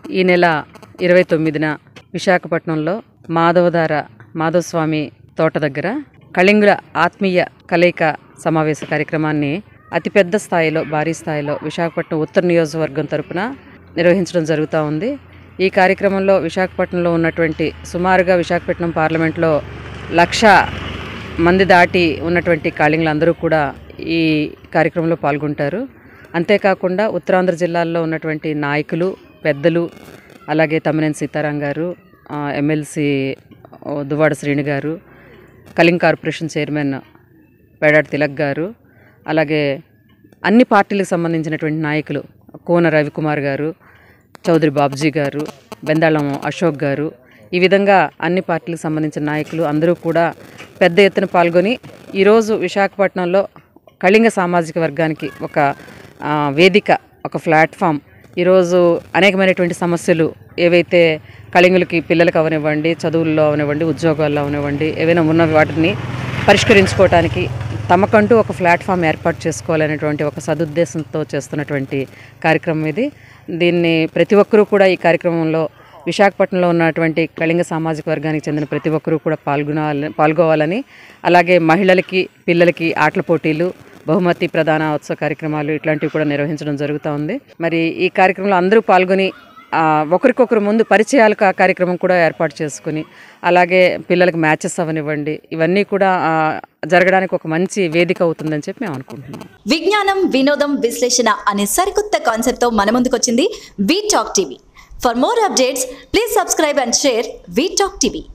ఈ నెల ఇరవై తొమ్మిదిన విశాఖపట్నంలో మాధవధార మాధవస్వామి తోట దగ్గర కళింగుల ఆత్మీయ కలయిక సమావేశ కార్యక్రమాన్ని అతిపెద్ద స్థాయిలో భారీ స్థాయిలో విశాఖపట్నం ఉత్తర నియోజకవర్గం తరపున నిర్వహించడం జరుగుతూ ఉంది ఈ కార్యక్రమంలో విశాఖపట్నంలో ఉన్నటువంటి సుమారుగా విశాఖపట్నం పార్లమెంట్లో లక్ష మంది దాటి ఉన్నటువంటి కాళింగులందరూ కూడా ఈ కార్యక్రమంలో పాల్గొంటారు అంతేకాకుండా ఉత్తరాంధ్ర జిల్లాల్లో ఉన్నటువంటి నాయకులు పెద్దలు అలాగే తమ్మినేని సీతారాం గారు ఆ, ఎమ్మెల్సీ ఓ, దువ్వాడ శ్రీని గారు కళింగ్ కార్పొరేషన్ చైర్మన్ పేడాటి తిలక్ గారు అలాగే అన్ని పార్టీలకు సంబంధించినటువంటి నాయకులు కోన రవికుమార్ గారు చౌదరి బాబ్జీ గారు బెందాళం అశోక్ గారు ఈ విధంగా అన్ని పార్టీలకు సంబంధించిన నాయకులు అందరూ కూడా పెద్ద ఎత్తున పాల్గొని ఈరోజు విశాఖపట్నంలో కళింగ సామాజిక వర్గానికి ఒక ఆ, వేదిక ఒక ప్లాట్ఫామ్ ఈరోజు అనేకమైనటువంటి సమస్యలు ఏవైతే కళింగులకి పిల్లలకు అవనివ్వండి చదువుల్లో అవనివ్వండి ఉద్యోగాల్లో అవనివ్వండి ఏవైనా ఉన్న వాటిని పరిష్కరించుకోవడానికి తమకంటూ ఒక ప్లాట్ఫామ్ ఏర్పాటు చేసుకోవాలనేటువంటి ఒక సదుద్దేశంతో చేస్తున్నటువంటి కార్యక్రమం ఇది దీన్ని ప్రతి ఒక్కరూ కూడా ఈ కార్యక్రమంలో విశాఖపట్నంలో ఉన్నటువంటి కళింగ సామాజిక వర్గానికి చెందిన ప్రతి ఒక్కరూ కూడా పాల్గొనాలని పాల్గొవాలని అలాగే మహిళలకి పిల్లలకి ఆటల పోటీలు బహుమతి ప్రధాన ఉత్సవ కార్యక్రమాలు ఇట్లాంటివి కూడా నిర్వహించడం జరుగుతూ ఉంది మరి ఈ కార్యక్రమంలో అందరూ పాల్గొని ఆ, ఒకరికొకరు ముందు పరిచయాలు కా- కార్యక్రమం కూడా ఏర్పాటు చేసుకుని అలాగే పిల్లలకు మ్యాచెస్ అవనివ్వండి ఇవన్నీ కూడా ఆ, జరగడానికి ఒక మంచి వేదిక అవుతుందని చెప్పి మేము అనుకుంటున్నాం విజ్ఞానం వినోదం విశ్లేషణ అనే సరికొత్త కాన్సెప్ట్తో మన ముందుకొచ్చింది We Talk TV for more updates please subscribe and share We Talk TV